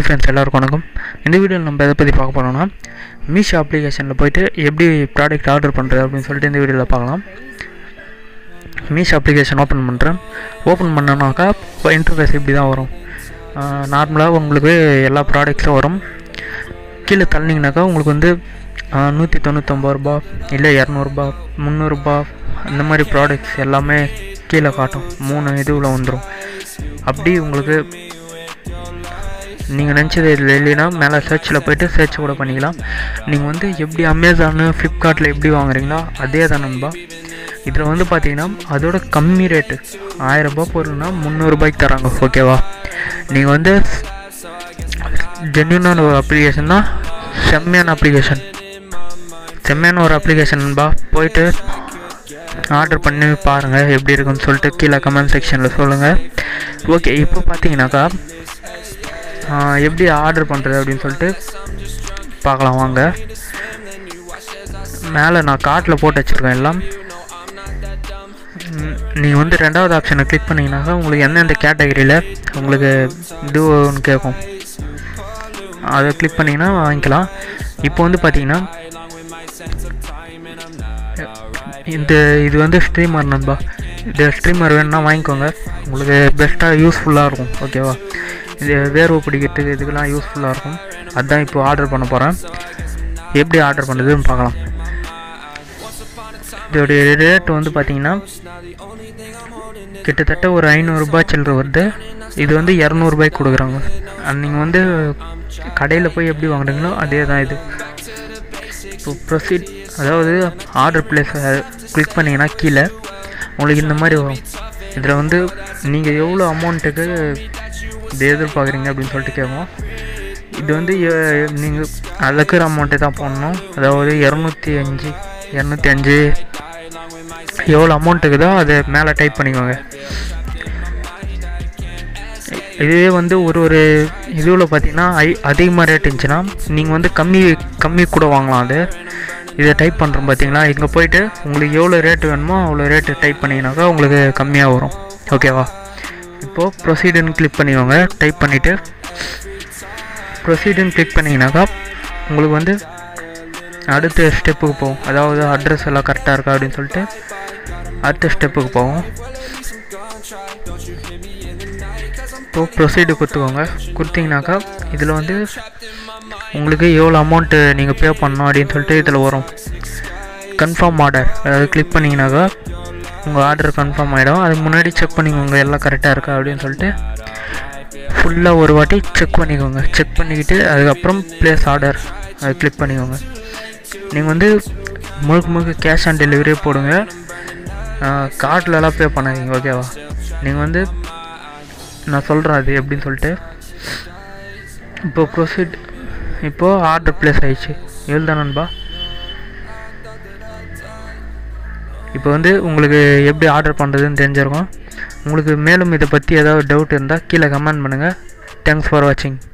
friends எல்லாருக்கும் வணக்கம் இந்த வீடியோவில் நம்ம எதை பற்றி பார்க்க போகிறோம்னா மீஷோ அப்ளிகேஷனில் போயிட்டு எப்படி ப்ராடக்ட் ஆர்டர் பண்ணுறது அப்படின்னு சொல்லிட்டு இந்த வீடியோவில் பார்க்கலாம் மீஷோ அப்ளிகேஷன் ஓப்பன் பண்ணுறேன் ஓப்பன் பண்ணனாக்கா இன்டர்ஃபேஸ் இப்படி தான் வரும் நார்மலாக உங்களுக்கு எல்லா ப்ராடக்ட்ஸும் வரும் கீழே தள்ளிங்கனாக்கா உங்களுக்கு வந்து நூற்றி தொண்ணூத்தொம்பது ரூபா இல்லை இரநூறுபா முந்நூறுரூபா இந்த மாதிரி ப்ராடக்ட்ஸ் எல்லாமே கீழே காட்டும் மூணு இதுவில் வந்துடும் அப்படி உங்களுக்கு நீங்கள் நினச்சது இதில் இல்லைன்னா மேலே சர்ச்சில் போய்ட்டு சர்ச் கூட பண்ணிக்கலாம் நீங்கள் வந்து எப்படி அமேசானு ஃப்ளிப்கார்ட்டில் எப்படி வாங்குறீங்களோ அதே தான் நண்பா இதில் வந்து பார்த்தீங்கன்னா அதோட கம்மி ரேட்டு ஆயிரரூபா பொருள்னா முந்நூறுபாய்க்கு தராங்க ஓகேவா நீங்கள் வந்து ஜென்யூனான ஒரு அப்ளிகேஷன் தான் செம்மையான அப்ளிகேஷன் செம்மையான ஒரு அப்ளிகேஷன் நண்பா போயிட்டு ஆர்டர் பண்ணி பாருங்கள் எப்படி இருக்குன்னு சொல்லிட்டு கீழே கமெண்ட் செக்ஷனில் சொல்லுங்கள் ஓகே இப்போ பார்த்தீங்கன்னாக்கா எப்படி ஆர்டர் பண்ணுறது அப்படின்னு சொல்லிட்டு பார்க்கலாம் வாங்க மேலே நான் கார்ட்டில் போட்டு வச்சுருக்கேன் எல்லாம் நீங்கள் வந்து ரெண்டாவது ஆப்ஷனை கிளிக் பண்ணிங்கனாக்கா உங்களுக்கு எந்தெந்த கேட்டகரியில் உங்களுக்கு இது ஒன்று கேட்கும் அதை கிளிக் பண்ணிங்கன்னா வாங்கிக்கலாம் இப்போ வந்து பார்த்தீங்கன்னா இந்த இது வந்து ஸ்ட்ரீமர் நண்பா இந்த ஸ்ட்ரீமர் வேணுன்னா வாங்கிக்கோங்க உங்களுக்கு பெஸ்ட்டாக யூஸ்ஃபுல்லாக இருக்கும் ஓகேவா இது வேர்வை பிடிக்கிறதுக்கு இதுக்கெல்லாம் யூஸ்ஃபுல்லாக இருக்கும் அதுதான் இப்போ ஆர்டர் பண்ண போகிறேன் எப்படி ஆர்டர் பண்ணுறதுன்னு பார்க்கலாம் இதோடைய ரேட் வந்து பார்த்தீங்கன்னா கிட்டத்தட்ட ஒரு ஐநூறுரூபா சில்லற வருது இது வந்து இரநூறுபாய்க்கு கொடுக்குறாங்க நீங்கள் வந்து கடையில் போய் எப்படி வாங்குறீங்களோ அதே தான் இது இப்போ ப்ரொசீட் அதாவது ஆர்டர் பிளேஸ் கிளிக் பண்ணிங்கன்னா கீழே உங்களுக்கு இந்த மாதிரி வரும் இதில் வந்து நீங்கள் எவ்வளோ அமௌண்ட்டுக்கு இது எதிர்பார்க்குறீங்க அப்படின்னு சொல்லிட்டு கேட்கும் இது வந்து நீங்கள் அதுக்கிற அமௌண்ட்டு தான் போடணும் அதாவது இரநூத்தி அஞ்சு இரநூத்தி அஞ்சு எவ்வளோ அமௌண்ட்டுக்கு தான் அதை மேலே டைப் பண்ணிக்கோங்க இதுவே வந்து ஒரு ஒரு இதுவில் பார்த்தீங்கன்னா ஐ அதிகமாக ரேட் இருந்துச்சுன்னா நீங்கள் வந்து கம்மி கம்மி கூட வாங்கலாம் அது இதை டைப் பண்ணுறோம் பார்த்தீங்களா இங்கே போயிட்டு உங்களுக்கு எவ்வளோ ரேட்டு வேணுமோ அவ்வளோ ரேட்டு டைப் பண்ணிங்கனாக்கா உங்களுக்கு கம்மியாக வரும் ஓகேவா இப்போது ப்ரொசீடுன்னு கிளிக் பண்ணிக்கோங்க டைப் பண்ணிவிட்டு ப்ரொசீடுன்னு கிளிக் பண்ணிங்கனாக்கா உங்களுக்கு வந்து அடுத்த ஸ்டெப்புக்கு போகும் அதாவது அட்ரஸ் எல்லாம் கரெக்டாக இருக்கா அப்படின்னு சொல்லிட்டு அடுத்த ஸ்டெப்புக்கு போகும் இப்போ ப்ரொசீடு கொடுத்துக்கோங்க கொடுத்தீங்கனாக்கா இதில் வந்து உங்களுக்கு எவ்வளோ அமௌண்ட்டு நீங்கள் பே பண்ணணும் அப்படின்னு சொல்லிட்டு இதில் வரும் கன்ஃபார்ம் ஆர்டர் அதாவது கிளிக் பண்ணிங்கனாக்கா உங்கள் ஆர்டர் கன்ஃபார்ம் ஆகிடும் அதுக்கு முன்னாடி செக் பண்ணிக்கோங்க எல்லாம் கரெக்டாக இருக்கா அப்படின்னு சொல்லிட்டு ஃபுல்லாக ஒரு வாட்டி செக் பண்ணிக்கோங்க செக் பண்ணிக்கிட்டு அதுக்கப்புறம் ப்ளேஸ் ஆர்டர் அதை கிளிக் பண்ணிக்கோங்க நீங்கள் வந்து முழுக்க முழுக்க கேஷ் ஆன் டெலிவரியே போடுங்க கார்ட்லலாம் பே பண்ணாதீங்க ஓகேவா நீங்கள் வந்து நான் சொல்கிறேன் அது எப்படின்னு சொல்லிட்டு இப்போ ப்ரொசீட் இப்போது ஆர்டர் ப்ளேஸ் ஆயிடுச்சு எழுதான் நண்பா இப்போ வந்து உங்களுக்கு எப்படி ஆர்டர் பண்ணுறதுன்னு தெரிஞ்சிருக்கும் உங்களுக்கு மேலும் இதை பற்றி ஏதாவது டவுட் இருந்தால் கீழே கமெண்ட் பண்ணுங்கள் தேங்க்ஸ் ஃபார் வாட்சிங்